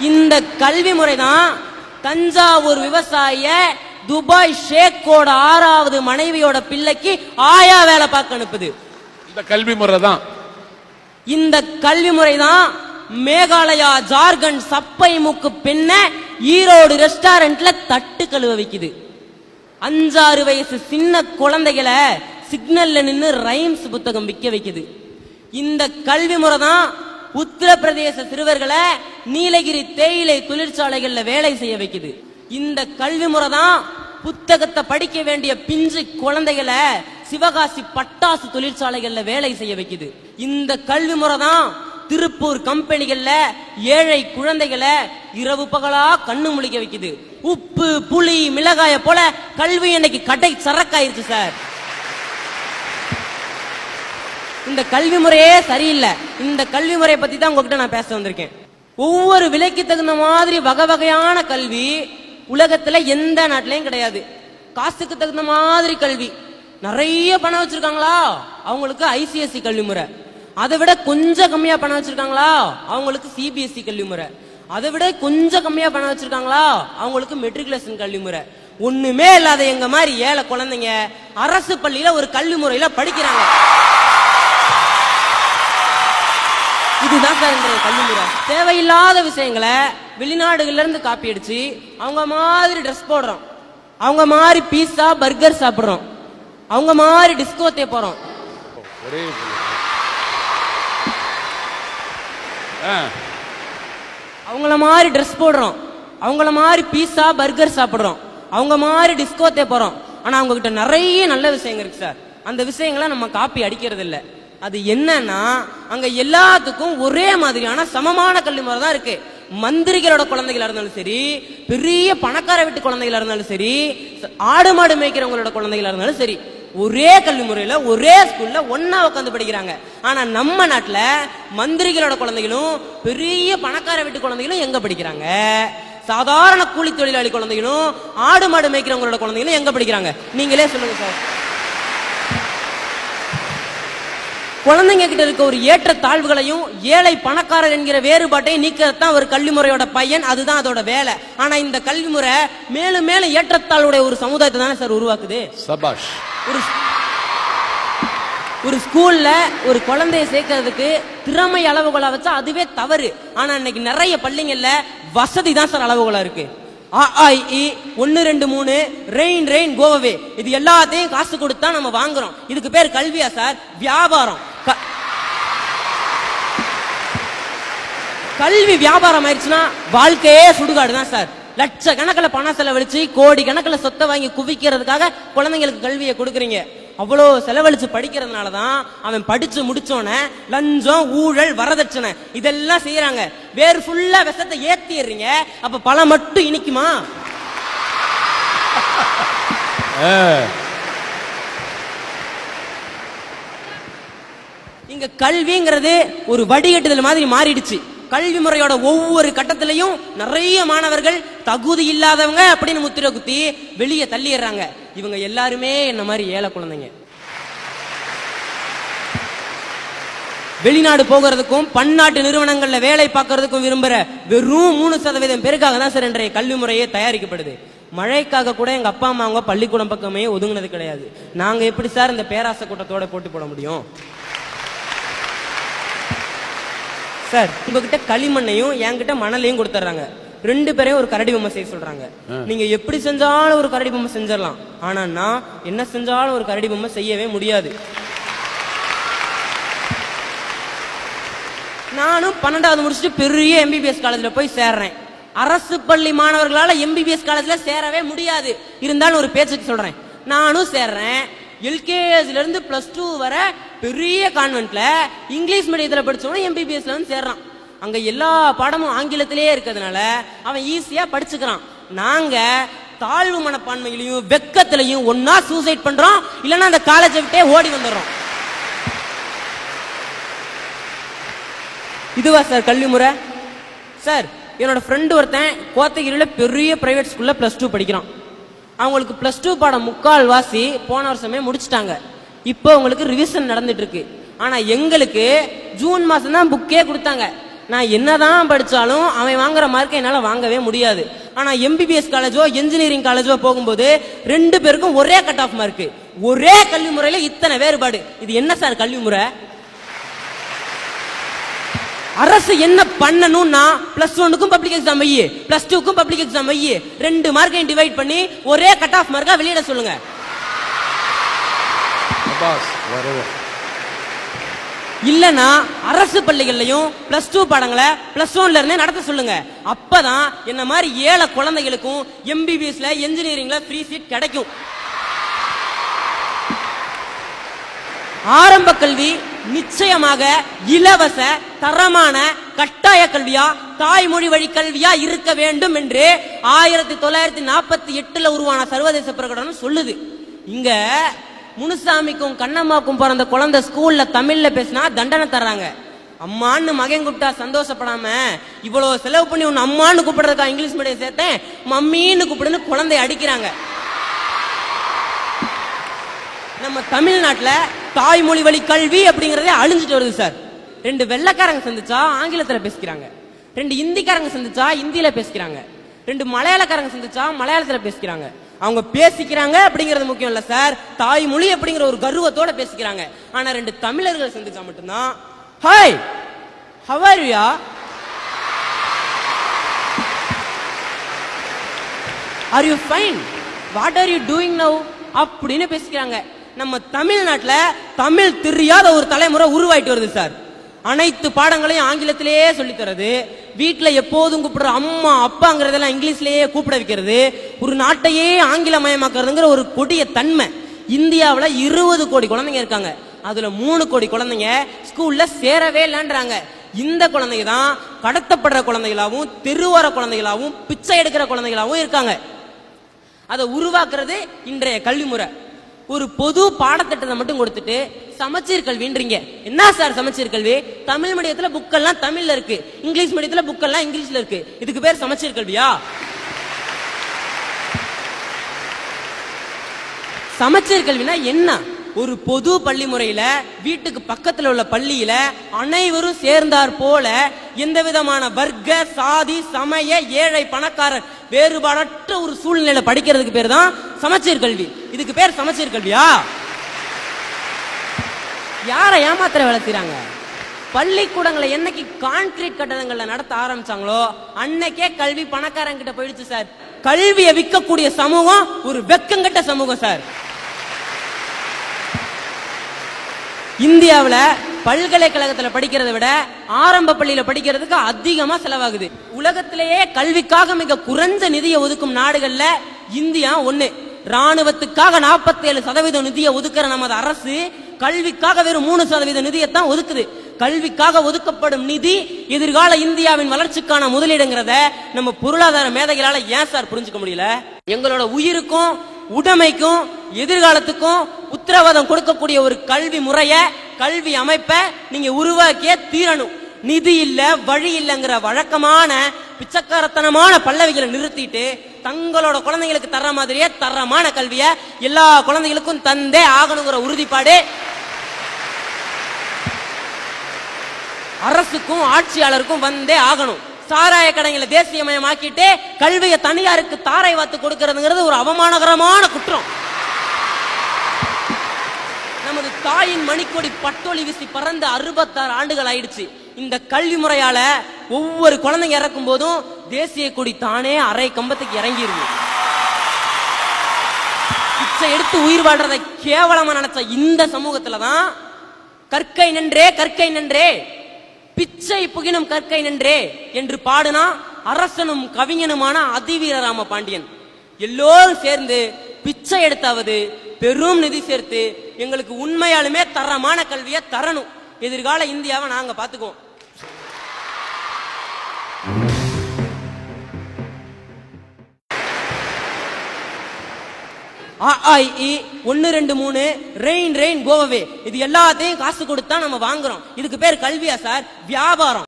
இந்த கல்வி முறை தான் தஞ்சாவூர் விவசாயிய துபாய் ஷேக்கோட ஆறாவது மனைவியோட பிள்ளைக்கு ஆயா வேலை பார்க்க அனுப்புது இந்த கல்வி முறை தான் இந்த கல்வி முறை தான் மேகாலயா ஜார்க்கண்ட் சப்பை மூக்கு பெண்ண ஈரோடு ரெஸ்டாரண்ட்ல தட்டு கழுவ வைக்குது அஞ்சாறு வயசு சின்ன குழந்தைகளை சிக்னல்ல நின்னு ரைம்ஸ் புத்தகம் விற்க வைக்குது இந்த கல்வி முறை தான் உத்தரப்பிரதேச சிறுவர்களை நீலகிரி தேயிலை தொழிற்சாலைகள்ல வேலை செய்ய வைக்குது இந்த கல்வி முறை தான் புத்தகத்தை படிக்க வேண்டிய பிஞ்சு குழந்தைகளை சிவகாசி பட்டாசு தொழிற்சாலைகள்ல வேலை செய்ய வைக்குது இந்த கல்வி முறை தான் திருப்பூர் கம்பெனிகள்ல ஏழை குழந்தைகளை இரவு பகலா கண்ணு முழிக்க வைக்குது உப்பு புளி மிளகாய போல கல்வி இன்னைக்கு கடை சரக்காயிருச்சு சார் இந்த கல்வி முறையே சரியில்லை இந்த கல்வி முறையை பத்தி தான் உங்ககிட்ட நான் பேச வந்திருக்கேன் ஒவ்வொரு விலைக்கு தகுந்த மாதிரி வகை வகையான கல்வி உலகத்துல எந்த நாட்டிலையும் கிடையாது காசுக்கு தகுந்த மாதிரி கல்வி நிறைய பணம் வச்சிருக்காங்களா அவங்களுக்கு ஐசிஎஸ்சி கல்வி முறை அதை விட கொஞ்சம் கம்மியா பணம் வச்சிருக்காங்களா அவங்களுக்கு சிபிஎஸ்சி கல்வி முறை அதை விட கொஞ்சம் கம்மியா பணம் வச்சிருக்காங்களா அவங்களுக்கு மெட்ரிகுலேஷன் கல்வி முறை ஒண்ணுமே இல்லாத எங்க மாதிரி ஏழை குழந்தைங்க அரசு பள்ளியில ஒரு கல்வி முறையில படிக்கிறாங்க இதுதான் சார் இன்றைய கல்வி முறை தேவையில்லாத விஷயங்களை வெளிநாடுகள்ல இருந்து காப்பி அடிச்சு அவங்க மாதிரி ட்ரெஸ் போடுறோம் அவங்க மாதிரி பீஸா பர்கர் சாப்பிடுறோம் அவங்க மாதிரி டிஸ்கோத்தே போறோம் ஒரே புள்ளி. ஆ, அவங்கள மாதிரி ட்ரெஸ் போடுறோம் அவங்கள மாதிரி பீஸா பர்கர் சாப்பிடுறோம் அவங்க மாதிரி டிஸ்கோத்தே போறோம் ஆனா அவங்க கிட்ட நிறைய நல்ல விஷயங்கள் இருக்கு சார் அந்த விஷயங்களை நம்ம காப்பி அடிக்கிறது இல்ல அது என்னன்னா அங்க எல்லாத்துக்கும் ஒரே மாதிரியான சமமான கல்வி முறை தான் இருக்கு மந்திரிகளோட குழந்தைகளா இருந்தாலும் சரி பெரிய பணக்கார வீட்டு குழந்தைகளா இருந்தாலும் சரி ஆடு மாடு மேய்க்கிறவங்களோட குழந்தைகளா இருந்தாலும் சரி ஒரே கல்வி முறையில ஒரே ஸ்கூல்ல ஒண்ணா உட்காந்து படிக்கிறாங்க ஆனா நம்ம நாட்டுல மந்திரிகளோட குழந்தைகளும் பெரிய பணக்கார வீட்டு குழந்தைகளும் எங்க படிக்கிறாங்க சாதாரண கூலி தொழிலாளி குழந்தைகளும் ஆடு மாடு மேய்க்கிறவங்களோட குழந்தைகளும் எங்க படிக்கிறாங்க நீங்களே சொல்லுங்க சார் குழந்தைங்க கிட்ட இருக்க ஒரு ஏற்ற தாழ்வுகளையும் ஏழை பணக்காரர் என்கிற வேறுபாட்டை நீக்கிறது தான் ஒரு கல்வி முறையோட பையன் அதுதான் அதோட வேலை ஆனா இந்த கல்வி முறை மேலும் மேலும் ஏற்றத்தாழ்வுடைய ஒரு சமுதாயத்தை தானே சார் உருவாக்குது சபாஷ் ஒரு ஒரு ஸ்கூல்ல ஒரு குழந்தைய சேர்க்கறதுக்கு திறமை அளவுகோலா வச்சா அதுவே தவறு ஆனா இன்னைக்கு நிறைய பள்ளிங்கள்ல வசதி தான் சார் அளவுகோலா இருக்கு ஆ ஆ, இ, ஈ, ஒன்னு ரெண்டு மூணு ரெயின் ரெயின் கோவவே இது எல்லாத்தையும் காசு கொடுத்தா நம்ம வாங்குறோம் இதுக்கு பேர் கல்வியா சார் வியாபாரம் க- கல்வி வியாபாரம் ஆயிடுச்சுன்னா வாழ்க்கையே சுடுகாடு தான் சார் லட்சக்கணக்கில் பணம் செலவழிச்சு கோடி கணக்கில் சொத்தை வாங்கி குவிக்கிறதுக்காக குழந்தைங்களுக்கு கல்வியை கொடுக்குறீங்க அவ்வளோ செலவழிச்சு படிக்கிறதுனால தான் அவன் படிச்சு முடிச்சோன லஞ்சம் ஊழல் வரதட்சணை இதெல்லாம் செய்யறாங்க வேறு ஃபுல்லா விஷத்தை ஏத்திடுறீங்க அப்ப பழம் மட்டும் இனிக்குமா ஆ, இங்க கல்விங்கிறது ஒரு வடிகட்டுதல் மாதிரி மாறிடுச்சு கல்வி முறையோட ஒவ்வொரு கட்டத்திலையும் நிறைய மாணவர்கள் தகுதி இல்லாதவங்க அப்படின்னு முத்திரை குத்தி வெளியே தள்ளிடுறாங்க இவங்க எல்லாருமே என்ன மாதிரி ஏழை குழந்தைங்க வெளிநாடு போகிறதுக்கும் பன்னாட்டு நிறுவனங்கள்ல வேலை பார்க்கறதுக்கும் விரும்புற வெறும் மூணு சதவீதம் பேருக்காக தான் சார் இன்றைய கல்வி முறையே தயாரிக்கப்படுது மழைக்காக கூட எங்க அப்பா அம்மா அவங்க பள்ளிக்கூடம் பக்கமே ஒதுங்கினது கிடையாது நாங்க எப்படி சார் இந்த பேராசை கூட்டத்தோட போட்டி போட முடியும் சார் உங்ககிட்ட களிமண்ணையும் என்கிட்ட மணலையும் கொடுத்துட்றாங்க ரெண்டு பேரையும் ஒரு கரடி பொம்மை செய்ய சொல்றாங்க நீங்க எப்படி செஞ்சாலும் ஒரு கரடி பொம்மை செஞ்சிடலாம் ஆனா நான் என்ன செஞ்சாலும் ஒரு கரடி பொம்மை செய்யவே முடியாது நானும் பன்னெண்டாவது முடிச்சுட்டு பெரிய எம்பிபிஎஸ் காலேஜ்ல போய் சேர்றேன் அரசு பள்ளி மாணவர்களால எம்பிபிஎஸ் காலேஜ்ல சேரவே முடியாது இருந்தாலும் ஒரு பேச்சுக்கு சொல்றேன் நானும் சேர்றேன் எல்கேஜில இருந்து பிளஸ் டூ வர பெரிய கான்வென்ட்ல இங்கிலீஷ் மீடியத்துல படிச்சவனும் எம்பிபிஎஸ்ல வந்து சேர்றான் அங்க எல்லா பாடமும் ஆங்கிலத்திலேயே இருக்கிறதுனால அவன் ஈஸியா படிச்சுக்கிறான் நாங்க தாழ்வு மனப்பான்மையிலையும் வெக்கத்திலையும் ஒன்னா சூசைட் பண்றோம் இல்லைன்னா அந்த காலேஜை விட்டே ஓடி வந்துடுறோம் இதுவா சார் கல்வி முறை சார் என்னோட ஃப்ரெண்டு ஒருத்தன் கோத்தகிரியில் பெரிய பிரைவேட் ஸ்கூல்ல ப்ளஸ் டூ படிக்கிறான் அவங்களுக்கு ப்ளஸ் டூ பாடம் முக்கால் வாசி போன வருஷமே முடிச்சிட்டாங்க இப்போ உங்களுக்கு ரிவிஷன் நடந்துட்டு இருக்கு ஆனா எங்களுக்கு ஜூன் மாசம் தான் புக்கே கொடுத்தாங்க நான் என்னதான் படிச்சாலும் அவன் வாங்குற மார்க்கை என்னால வாங்கவே முடியாது ஆனா எம்பிபிஎஸ் காலேஜோ இன்ஜினியரிங் காலேஜோ போகும்போது ரெண்டு பேருக்கும் ஒரே கட் ஆஃப் மார்க் ஒரே கல்வி முறையில இத்தனை வேறுபாடு இது என்ன சார் கல்வி முறை அரசு என்ன பண்ணணும்னா பிளஸ் ஒன்னுக்கும் பப்ளிக் எக்ஸாம் வை பிளஸ் டூக்கும் பப்ளிக் எக்ஸாம் வை ரெண்டு மார்க்கையும் டிவைட் பண்ணி ஒரே கட் ஆஃப் மார்க்கா வெளியிட சொல்லுங்க அப்பாஸ் வரவே இல்லனா அரசு பள்ளிகள்லயும் பிளஸ் டூ பாடங்களை பிளஸ் ஒன்ல இருந்தே நடத்த சொல்லுங்க அப்பதான் என்ன மாதிரி ஏழை குழந்தைகளுக்கும் எம்பிபிஎஸ்ல இன்ஜினியரிங்ல ஃப்ரீ சீட் கிடைக்கும் ஆரம்ப கல்வி நிச்சயமாக இலவச தரமான கட்டாய கல்வியா தாய்மொழி வழி கல்வியா இருக்க வேண்டும் என்று ஆயிரத்தி தொள்ளாயிரத்தி நாற்பத்தி எட்டுல உருவான சர்வதேச பிரகடனம் சொல்லுது இங்க முனுசாமிக்கும் கண்ணம்மாக்கும் பிறந்த குழந்தை ஸ்கூல்ல தமிழ்ல பேசினா தண்டனை தர்றாங்க அம்மான்னு மகன் கூப்பிட்டா சந்தோஷப்படாம இவ்வளவு செலவு பண்ணி உன்னை அம்மான்னு கூப்பிடுறதுக்கா இங்கிலீஷ் மீடியம் சேர்த்தேன் மம்மின்னு கூப்பிடுன்னு குழந்தைய அடிக்கிறாங்க நம்ம தமிழ்நாட்டுல தாய்மொழி வழி கல்வி அப்படிங்கறதே அழிஞ்சிட்டு வருது சார் ரெண்டு வெள்ளைக்காரங்க சந்திச்சா ஆங்கிலத்துல பேசிக்கிறாங்க ரெண்டு இந்திக்காரங்க சந்திச்சா இந்தியில பேசிக்கிறாங்க ரெண்டு மலையாளக்காரங்க சந்திச்சா மலையாளத்துல பேசிக்கிறாங்க அவங்க பேசிக்கிறாங்க அப்படிங்கிறது முக்கியம் இல்ல சார் தாய்மொழி அப்படிங்கிற ஒரு கர்வத்தோட பேசிக்கிறாங்க ஆனா ரெண்டு தமிழர்கள் சந்திச்சா மட்டும்தான் hi how are ya are you fine what are you doing now அப்படின்னு பேசிக்கிறாங்க நம்ம தமிழ்நாட்டுல தமிழ் தெரியாத ஒரு தலைமுறை உருவாயிட்டு வருது சார் அனைத்து பாடங்களையும் ஆங்கிலத்திலேயே சொல்லித் தரது வீட்டுல எப்போதும் கூப்பிடுற அம்மா அப்பாங்கிறதெல்லாம் இங்கிலீஷ்லயே கூப்பிட வைக்கிறது ஒரு நாட்டையே ஆங்கிலமயமாக்குறதுங்கிற ஒரு கொடிய தன்மை இந்தியாவுல இருபது கோடி குழந்தைங்க இருக்காங்க அதுல மூணு கோடி குழந்தைங்க ஸ்கூல்ல சேரவே இல்லைன்றாங்க இந்த குழந்தைங்க தான் கடத்தப்படுற குழந்தைகளாவும் தெருவோர குழந்தைகளாவும் பிச்சை எடுக்கிற குழந்தைகளாவும் இருக்காங்க அதை உருவாக்குறது இன்றைய கல்வி முறை ஒரு பொது பாடத்திட்டத்தை மட்டும் கொடுத்துட்டு சமச்சீர் கல்வின்றீங்க என்ன சார் சமச்சீர் கல்வி தமிழ் மீடியத்துல புக்கெல்லாம் தமிழ்ல இருக்கு இங்கிலீஷ் மீடியத்துல புக்கெல்லாம் இங்கிலீஷ்ல இருக்கு இதுக்கு பேர் சமச்சீர் கல்வியா சமச்சீர் கல்வினா என்ன ஒரு பொது பள்ளி முறையில வீட்டுக்கு பக்கத்துல உள்ள பள்ளியில அனைவரும் சேர்ந்தார் போல எந்த விதமான வர்க்க சாதி சமய ஏழை பணக்காரர் வேறுபாடற்ற ஒரு சூழ்நிலையில படிக்கிறதுக்கு பேர் தான் சமச்சீர் கல்வி இதுக்கு பேர் சமச்சீர் கல்வியா யாரை ஏமாத்திர வேலை செய்றாங்க பள்ளிக்கூடங்களை என்னைக்கு கான்கிரீட் கட்டடங்கள்ல நடத்த ஆரம்பிச்சாங்களோ அன்னைக்கே கல்வி பணக்காரங்க கிட்ட போயிடுச்சு சார் கல்வியை விற்கக்கூடிய சமூகம் ஒரு வெக்கங்கட்ட சமூகம் சார் இந்தியாவுல பல்கலைக்கழகத்துல படிக்கிறதை விட ஆரம்ப பள்ளியில படிக்கிறதுக்கு அதிகமா செலவாகுது உலகத்திலேயே கல்விக்காக மிக குறைஞ்ச நிதியை ஒதுக்கும் நாடுகள்ல இந்தியா ஒண்ணு ராணுவத்துக்காக 47% சதவீதம் நிதியை ஒதுக்குற நமது அரசு கல்விக்காக வெறும் மூணு சதவீத நிதியைத்தான் ஒதுக்குது கல்விக்காக ஒதுக்கப்படும் நிதி எதிர்கால இந்தியாவின் வளர்ச்சிக்கான முதலீடுங்கிறத நம்ம பொருளாதார மேதைகளால ஏன் சார் புரிஞ்சுக்க முடியல எங்களோட உயிருக்கும் உடைமைக்கும் எதிர்காலத்துக்கும் உத்தரவாதம் கொடுக்கக்கூடிய ஒரு கல்வி முறைய கல்வி அமைப்பை நீங்க உருவாக்கியே தீரணும் நிதி இல்ல வழி இல்லைங்கிற வழக்கமான பிச்சைக்காரத்தனமான பல்லவிகளை நிறுத்திட்டு தங்களோட குழந்தைங்களுக்கு தர்ற மாதிரியே தரமான கல்விய எல்லா குழந்தைகளுக்கும் தந்தே ஆகணுங்கிற உறுதிப்பாடு அரசுக்கும் ஆட்சியாளருக்கும் வந்தே ஆகணும் சாராய கடைகளை தேசியமயமாக்கிட்டு கல்வியை தனியாருக்கு தாரை வாத்து கொடுக்கறதுங்கிறது ஒரு அவமானகரமான குற்றம் நமது தாயின் மணிக்கொடி பட்டொலி வீசி பறந்து அறுபத்தாறு ஆண்டுகள் ஆயிடுச்சு இந்த கல்வி முறையால ஒவ்வொரு குழந்தைங்க இறக்கும் போதும் தேசிய கொடி தானே அரை கம்பத்துக்கு இறங்கிருது பிச்சை எடுத்து உயிர் வாழ்றதை கேவலமா நினைச்ச இந்த சமூகத்துல தான் கற்கை நின்றே கற்கை நின்றே பிச்சை புகினும் கற்கை நின்றே என்று பாடுனா அரசனும் கவிஞனுமான அதிவீரராம பாண்டியன் எல்லோரும் சேர்ந்து பிச்சை எடுத்தாவது பெரும் நிதி சேர்த்து எங்களுக்கு உண்மையாலுமே தரமான கல்வியை தரணும் எதிர்கால இந்தியாவை நாங்க பாத்துக்குவோம் அ, ஆ, இ, ஈ, ஒன்னு ரெண்டு மூணு ரெயின் ரெயின் கோவவே இது எல்லாத்தையும் காசு கொடுத்தா நம்ம வாங்குறோம் இதுக்கு பேர் கல்வியா சார் வியாபாரம்